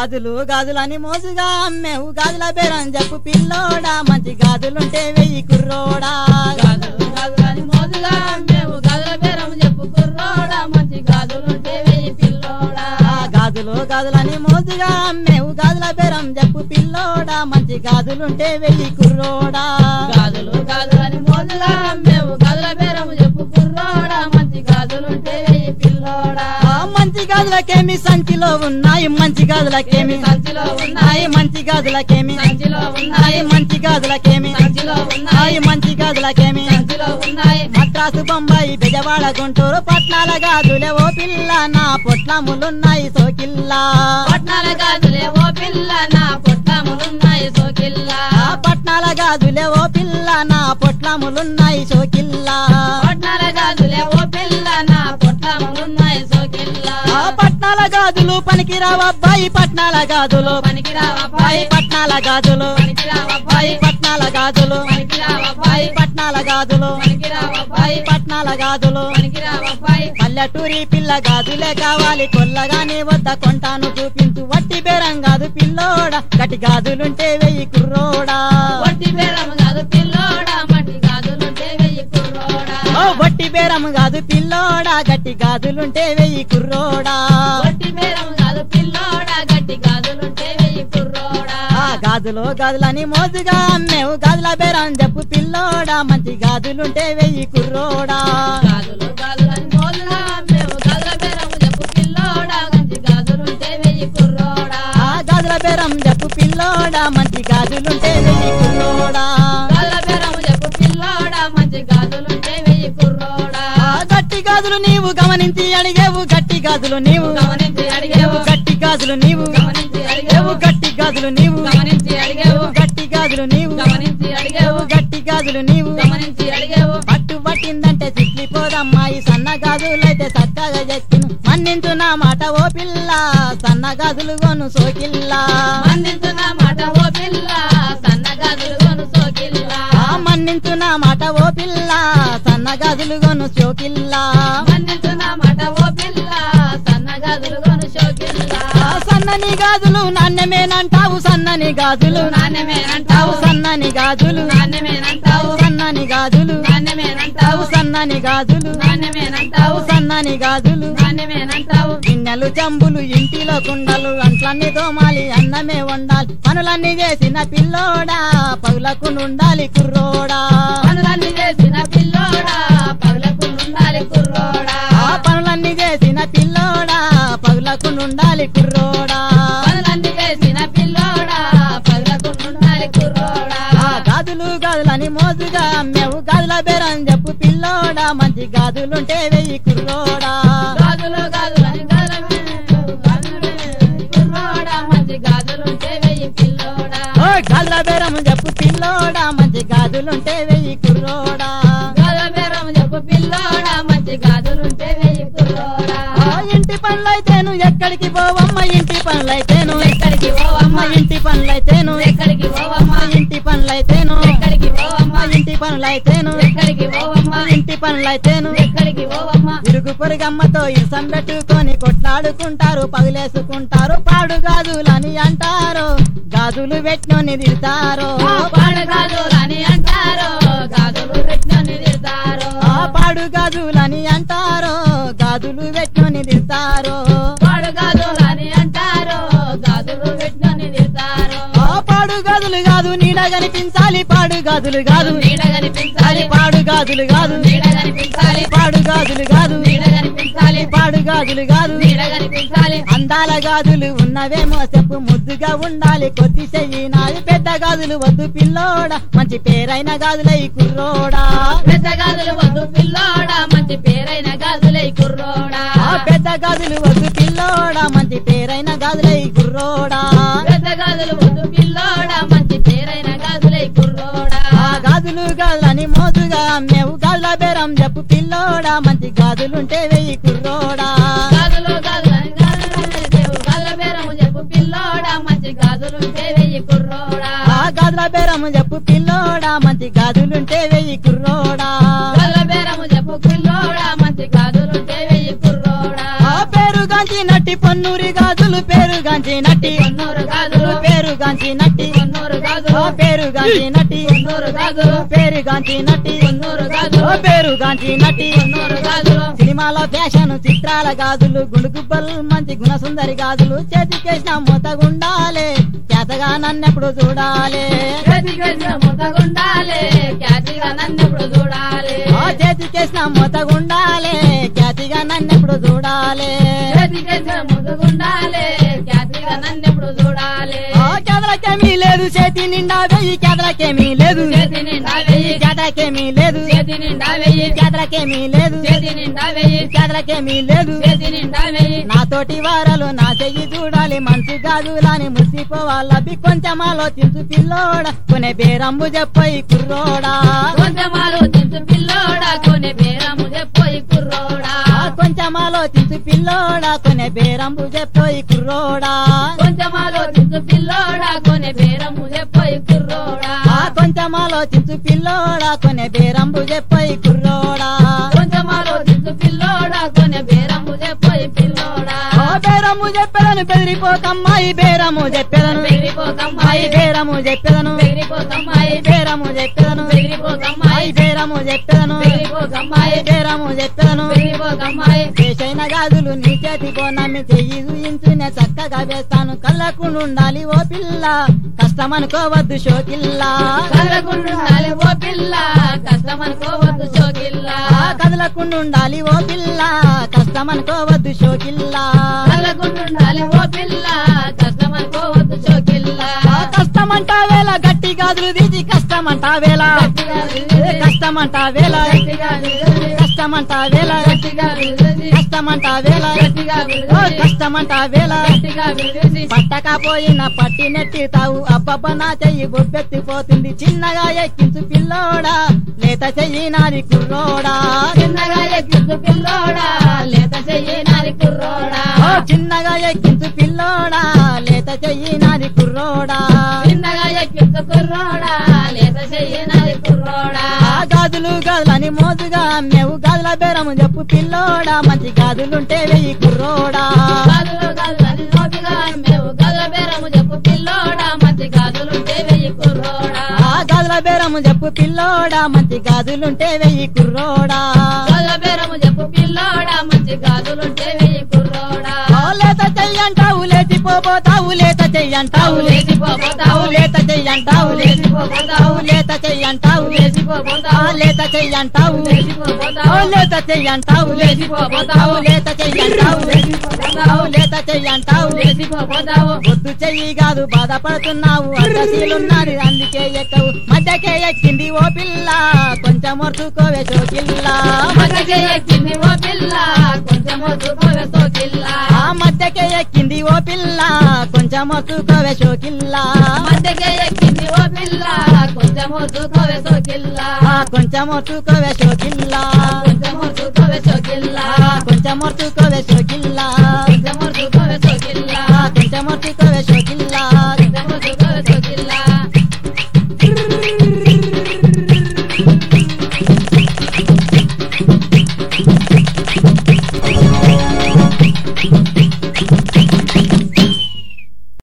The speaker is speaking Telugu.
గాజులు గాజులని మోసుగా అమ్మేవు గాజుల బేరం చెప్పు పిల్లోడా మంచి గాజులుంటే వెయ్యి కుర్రోడా గాజులు గాజులని మోజుగా మేము గాజుల బేరం చెప్పు కుర్రోడా మంచి గాజులుంటే వెయ్యి పిల్లోడా ఆ గాజులు గాజులని మోసుగా అమ్మేవు గాజుల బేరం చెప్పు పిల్లోడా మంచి గాజులుంటే వెయ్యి కుర్రోడా గాజులు గాజులని మోజుగా మేము గాజుల బేరం చెప్పు కుర్రోడా మంచి గాజులుంటే వెయ్యి పిల్లోడా ఆ మంచి గాజులకేమి సంచిలో ఉన్నాయి మంచి గాజులకేమి సంచిలో ఉన్నాయి ఉన్నాయి మంచి గాజులకేమి సంచిలో ఉన్నాయి ఉన్నాయి మంచి గాజులకేమి సంచిలో ఉన్నాయి ఉన్నాయి మంచి గాజులకేమి సంచిలో ఉన్నాయి మద్రాసు బొంబాయి బెజవాడ గుంటూరు పట్నాల గాజులే ఓ పిల్ల నా పొట్లములున్నాయి సోకిల్లా పట్నాల గాజులే ఓ పిల్ల నా పొట్టములున్నాయి సోకిల్లా ఆ పట్నాల గాజులే ఓ పిల్ల నా పొట్లములున్నాయి సోకిల్లా పట్నాల గాజులే ఓ పిల్ల నా పొట్టములున్నాయి సోకిల్లా ఆ పట్నాల గాజులు పనికిరావబ్బాయి పట్నాల గాజులు పనికిరావబ్బాయి పట్నాల గాజులు పనికిరావబ్బాయి పట్నాల గాజులు పనికిరావబ్బాయి పట్నాల గాజులు పనికిరావబ్బాయి పట్నాల గాజులు పనికిరావబ్బాయి పల్లెటూరి పిల్ల గాజులే కావాలి కొల్లగానే వద్ద కొంటాను చూపించు వట్టి బేరం కాదు పిల్లోడా గట్టి గాజులుంటే వెయ్యి కుర్రోడా వట్టి బేరం కాదు పిల్లోడా మట్టి గాజులుంటే వెయ్యి కుర్రోడా ఓ వట్టి బేరం కాదు పిల్లోడా గట్టి గాజులుంటే వెయ్యి కుర్రోడా వట్టి బేరం కాదు పిల్లోడా గట్టి గాజులుంటే వెయ్యి కుర్రోడా ఆ గాజులు గాజులని మోజుగా అమ్మేవు గాజుల బేరం చెప్పు పిల్లోడా మంచి గాజులుంటే వెయ్యి కుర్రోడా గాజులు గాజులని మోజుగా మేము గాజుల బేరం చెప్పు పిల్లోడా గంజి గాజులుంటే వెయ్యి కుర్రోడా ఆ గాజుల బేరం చెప్పు పిల్లోడా మంచి గాజులుంటే వెయ్యి కుర్రోడా గాజుల బేరం చెప్పు పిల్లోడా మంచి గాజులుంటే వెయ్యి కుర్రోడా ఆ గట్టి గాజులు నీవు గమనించి అడిగేవు గట్టి గాజులు నీవు గమనించి అడిగేవు గట్టి గాజులు నీవు గమనించి అడిగేవు గట్టి గాజులు నీవు గమనించి అడిగేవు గట్టి గాజులు నీవు గమనించి అడిగేవు గట్టి గాజులు నీవు గమనించి అడిగేవు పట్టు పట్టిందంటే చిట్లిపోదమ్మాయి సన్న గాజులైతే చక్కగా చెక్కిను మన్నించు నా మాట ఓ పిల్ల సన్న గాజులు గొను సోకిల్లా మన్నించున్న మాట ఓ పిల్ల సన్న గాజులు కొను సోకిల్లా ఆ మన్నించు నా మాట ఓ పిల్ల సన్న గాజులు గొను సోకిల్లా మన్నించున్న మాట ఓ పిల్ల సన్న గాజులు కొను సోకిల్లా ఆ సన్నని గాజులు నాణ్యమేనంటావు సన్నని గాజులు నాణ్యమేనంటావు సన్నని గాజులు నాణ్యమేనంటావు సన్నని గాజులు నాణ్యమేనంటావు సన్నని గాజులు నాణ్యమేనంటావు సన్నని గాజులు నాణ్యమేనంటావు గిన్నెలు జంబులు ఇంటిలో కుండలు అంట్లన్నీ దోమాలి అన్నమే వండాలి పనులన్నీ చేసిన పిల్లోడా పగులకు నుండాలి కుర్రోడా పనులన్నీ చేసిన పిల్లోడా పగులకు ఉండాలి కుర్రోడా ఆ పనులన్నీ చేసిన పిల్లోడా పగులకు నుండాలి కుర్రోడా పనులన్నీ చేసిన పిల్లోడా పగులకు ఉండాలి కుర్రోడా ఆ గాజులు గాజులని మోజుగా అమ్మేవు గాజుల బేరం చెప్పు పిల్లోడా మంచి గాజులుంటే వెయ్యి కుర్రోడా గాజులు గాజులని గాజులమే, గాజులమే, కుర్రోడా మంచి గాజులుంటే వెయ్యి పిల్లోడా ఓ గాజుల బేరం చెప్పు పిల్లోడా మంచి గాజులుంటే వెయ్యి కుర్రోడా గాజుల బేరం చెప్పు పిల్లోడా మంచి గాజులుంటే వెయ్యి కుర్రోడా ఆ ఇంటి పనులైతేను ఎక్కడికి పోవమ్మ ఇంటి పనులైతేను ఎక్కడికి అమ్మ పోవమ్మా ఇంటి పనులైతేను ఎక్కడికి పోవమ్మా ఇంటి పనులైతేను ఎక్కడికి పోవమ్మా ఇంటి పనులైతేను ఎక్కడికి పోవమ్మా ఇంటి పనులైతేను ఎక్కడికి పోవమ్మా ఇరుగు పొరుగమ్మతో ఇసం పెట్టుకొని కొట్లాడుకుంటారు పగిలేసుకుంటారు పాడు గాజులని అంటారు గాజులు పెట్టినోని తిడతారు ఆ పాడు గాజులని అంటారు గాజులు పెట్టినని తిడతారు ఆ పాడు గాజులని అంటారు గాజులు పెట్టినోని తిడతారు పాడు గాజులని అంటారు గాజులు పెట్టినని తిడతారు ఆ పాడు గాజులు కాదు నీడ కనిపించాలి పాడు గాజులు కాదు నీడ కనిపించాలి పాడు గాజులు కాదు నీడ కనిపించాలి పాడు గాజులు కాదు నీడ కనిపించాలి పాడు గాజులు కాదు నీడ కనిపించాలి అందాల గాజులు ఉన్నవేమో చెప్పు ముద్దుగా ఉండాలి కొద్ది చెయ్యి నాది పెద్ద గాజులు వద్దు పిల్లోడా మంచి పేరైన గాజులై కుర్రోడా పెద్ద గాజులు వద్దు పిల్లోడా మంచి పేరైన గాజులై కుర్రోడా ఆ పెద్ద గాజులు వద్దు పిల్లోడా మంచి పేరైన గాజులై కుర్రోడా పెద్ద గాజులు వద్దు పిల్లోడా మంచి పేరైన గాజులై కుర్రోడా ఆ గాజులు గాజులని మోజుగా అమ్మేవు గాజుల బేరం చెప్పు పిల్లోడా మంచి గాజులుంటే వెయ్యి కుర్రోడా గాజులు గాజులని గాజులని దేవు గాజుల బేరము చెప్పు పిల్లోడా మంచి గాజులుంటే వెయ్యి కుర్రోడా ఆ గాజుల బేరం చెప్పు పిల్లోడా మంచి గాజులుంటే వెయ్యి కుర్రోడా గాజుల బేరము చెప్పు పిల్లోడా మంచి గాజులుంటే వెయ్యి కుర్రోడా ఆ పేరు గాంచి నట్టి పొన్నూరి గాజులు పేరు గాంచి నట్టి పొన్నూరు గాజులు పేరు గాంచి నట్టి పొన్నూరు గాజులు ఓ పేరు గాంచి నట్టి పొన్నూరు గాజులు పేరు గాంచి నట్టి పొన్నూరు గాజులు ఓ పేరు గాంచి నట్టి పొన్నూరు గాజులు సినిమాలో ఫ్యాషన్ చిత్రాల గాజులు గుండుగుబ్బల్ మంచి గుణసుందరి గాజులు చేతికేసిన మూతగుండాలే చేతగా నన్నెప్పుడు చూడాలే చేతికేసిన ముద్దగుండాలి ఖ్యాతిగా నన్నెప్పుడు చూడాలి ఆ చేతికేసిన మూతగుండాలే ఖ్యాతిగా నన్నెప్పుడు చూడాలే చేతికేసిన ముద్దగుండాలి ఖ్యాతిగా నన్నెప్పుడు చూడాలి ఆ కేదలకేమీ లేదు చేతి నిండా వెయ్యి కేదలకేమీ లేదు చేతి నిండా వెయ్యి కేదలకేమీ లేదు చేతి నిండా వెయ్యి కేదలకేమీ లేదు చేతి నిండా వెయ్యి కేదలకేమీ లేదు చేతి నిండా వెయ్యి నాతోటి వారలు నా చెయ్యి చూడాలి మనసు గాజులని మురిసిపోవాలవి కొంచెం ఆలోచించు పిల్లోడ కొనే బేరంబు చెప్పయి కుర్రోడా కొంచెం ఆలోచించు పిల్లోడా కొనే బేరము చెప్పోయి కుర్రోడా ఆ కొంచెం ఆలోచించు పిల్లోడా కొనే బేరంబు చెప్పయి కుర్రోడా కొంచెం ఆలోచించు పిల్లోడా కొనే బేరము చెప్పోయి కుర్రోడా ఆ కొంచెం ఆలోచించు పిల్లోడా కొనే బేరంబు చెప్పయి కుర్రోడా కొంచెం ఆలోచించు పిల్లోడా కొనే బేరము చెప్పోయి పిల్లోడా ఓ బేరము చెప్పెదను బెదిరిపోకమ్మాయి బేరము చెప్పెదను బెదిరిపోకమ్మాయి అయి బేరము చెప్పెదను బెదిరిపోకమ్మాయి బేరము చెప్పెదను బెదిరిపోకమ్మాయి అయి బేరము చెప్పెదను బెదిరిపోకమ్మాయి బేరము చెప్పెదను బెదిరిపోకమ్మాయి చేసైన గాజులు నీ చేతికో నమ్మి చెయ్యి చూయించునే చక్కగా వేస్తాను కళ్ళకు ఉండాలి ఓ పిల్ల కష్టమనుకోవద్దు షోకిల్లా కళ్ళకుండాలి ఓ పిల్ల కష్టమనుకోవద్దు షోకిల్లా ఆ కదలకుండుండాలి ఓ పిల్ల కష్టమనుకోవద్దు షోకిల్లా కళ్ళకుండాలి ఓ పిల్ల కష్టమనుకోవద్దు షోకిల్లా ఆ కష్టమంటా వేళ గట్టి గాజులు తీసి కష్టమంటా వేళ గట్టిగా విరిసి, కష్టమంటా వేళ గట్టిగా విరిసి, కష్టమంటా వేళ గట్టిగా విరిసి, కష్టమంటా వేళ గట్టిగా ఓ విరిసి, కష్టమంటా వేళ గట్టిగా విరిసి, పట్టకపోయిన పట్టి నెట్టితావు అబ్బబ్బ నా చెయ్యి బొబ్బెత్తిపోతుంది చిన్నగా ఎక్కించు పిల్లోడా లేత చెయ్యి నాది కుర్రోడా చిన్నగా ఎక్కించు పిల్లోడా లేత చెయ్యి నాది కుర్రోడా ఓ చిన్నగా ఎక్కించు పిల్లోడా లేత చెయ్యి నాది కుర్రోడా చిన్నగా ఎక్కించు కుర్రోడా లేత చెయ్యి నాది కుర్రోడా ఆ గాజులు గాజులని మోజుగా అమ్మేవు గాజుల బేరము చెప్పు పిల్లోడా మంచి గాజులుంటే వెయ్యి కుర్రోడా గాజులు గాజులని నోటిగా మేము గదుల బేరము చెప్పు పిల్లోడా మంచి గాజులుంటే వెయ్యి కుర్రోడా ఆ గాజుల బేరము చెప్పు పిల్లోడా మంచి గాజులుంటే వెయ్యి కుర్రోడా గదుల బేరము చెప్పు పిల్లోడా మంచి గాజులుంటే వెయ్యి కుర్రోడా ఓ లేత చెయ్యంటావు లేచిపోబోతావు లేత చెయ్యంటావు లేచిపోబోతావు లేత చెయ్యంటావు లేచిపోబోతావు లేత చెయ్యంటావు ఆ లేచిపోబోతావు లేత చెయ్యంటావు ఓ లేచిపోబోతావు లేత చెయ్యంటావు లేచిపోబోతావు లేత చెయ్యంటావు లేచిపోబోతావు లేత చెయ్యంటావు లేచిపోబోతావు వద్దు చెయ్యి కాదు బాధపడుతున్నావు అడ్రసీలున్నది అందుకే ఎక్కవు మధ్యకే ఎక్కింది ఓ పిల్ల కొంచెం ఒర్చుకోవే చోకిల్ల మగకే ఎక్కింది ఓ పిల్ల కొంచెం వద్దుకోవే సోకిల్ల ఆ మధ్యకే ఎక్కింది ఓ పిల్ల కొంచెం ఒర్చుకోవే చోకిల్ల మధ్యకే ఎక్కింది ఓ పిల్ల కొంచెం వద్దుకోవే సోకిల్ల ఆ కొంచెం ఒర్చుకోవే చోకిల్ల కొంచెం వద్దుకోవే సోకిల్ల కొంచెం ఒర్చుకోవే చోకిల్ల